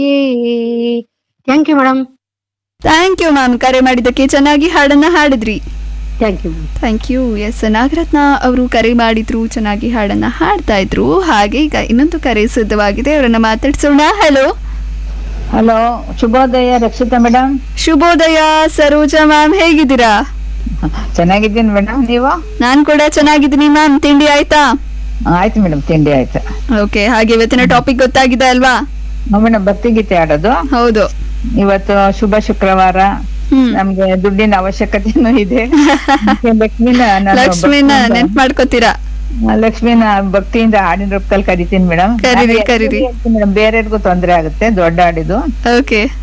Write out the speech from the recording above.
Thank you madam thank you ma'am ಕರೆ ಮಾಡಿದ್ದಕ್ಕೆ ಚೆನ್ನಾಗಿ ಹಾಡನ್ನ ಹಾಡಿದ್ರಿ thank you thank you S Nagaratna ಅವರು ಕರೆ ಮಾಡಿದ್ರು ಚೆನ್ನಾಗಿ ಹಾಡನ್ನ ಹಾಡ್ತಾ ಇದ್ರು ಹಾಗೆ ಈಗ ಇನ್ನೊಂದು ಕರೆ ಸಿದ್ಧವಾಗಿದೆ ಅವರನ್ನ ಮಾತಾಡ್ಸೋಣ ಹಲೋ ಹಲೋ ಶುಭೋದಯ ರಕ್ಷಿತಾ ಮೇಡಮ್ ಶುಭೋದಯ ಸರೋಜಾ ಮ್ಯಾಮ್ ಹೇಗಿದ್ದೀರಾ ಚೆನ್ನಾಗಿದ್ದೀನಿ ಮೇಡಮ್ ನೀವು ನಾನ್ ಕೂಡ ಚೆನ್ನಾಗಿದ್ದೀನಿ ಮ್ಯಾಮ್ ತಿಂಡಿ ಆಯ್ತಾ ಆಯ್ತು ಮೇಡಮ್ ತಿಂಡಿ ಆಯ್ತು ಓಕೆ ಹಾಗೆ ಇವತ್ತಿನ ಟಾಪಿಕ್ ಗೊತ್ತಾಗಿದೆ ಅಲ್ವಾ ಮೇಡಮ್ ಭಕ್ತಿ ಗೀತೆ ಆಡೋದು ಹೌದು ಇವತ್ತು ಶುಭ ಶುಕ್ರವಾರ ಹ್ಮ್ ನಮ್ಗೆ ದುಡ್ಡಿನ ಅವಶ್ಯಕತೆನೂ ಇದೆ ಮತ್ತೆ ಲಕ್ಷ್ಮಿನ ನಾನು ಲಕ್ಷ್ಮಿನ ಭಕ್ತಿಯಿಂದ- ನೆನ್ಪ್ ಮಾಡ್ಕೋತೀರಾ ಲಕ್ಷ್ಮಿನ ಭಕ್ತಿಯಿಂದ ಹಾಡಿನ ರೂಪದಲ್ಲಿ ಕರಿತೀನಿ ಮೇಡಮ್ ಕರೀರಿ, ಕರೀರಿ. ಮೇಡಮ್ ಬೇರೆಯವ್ರಿಗೂ ತೊಂದ್ರೆ ಆಗುತ್ತೆ ದೊಡ್ಡ ಹಾಡಿದು ಓಕೆ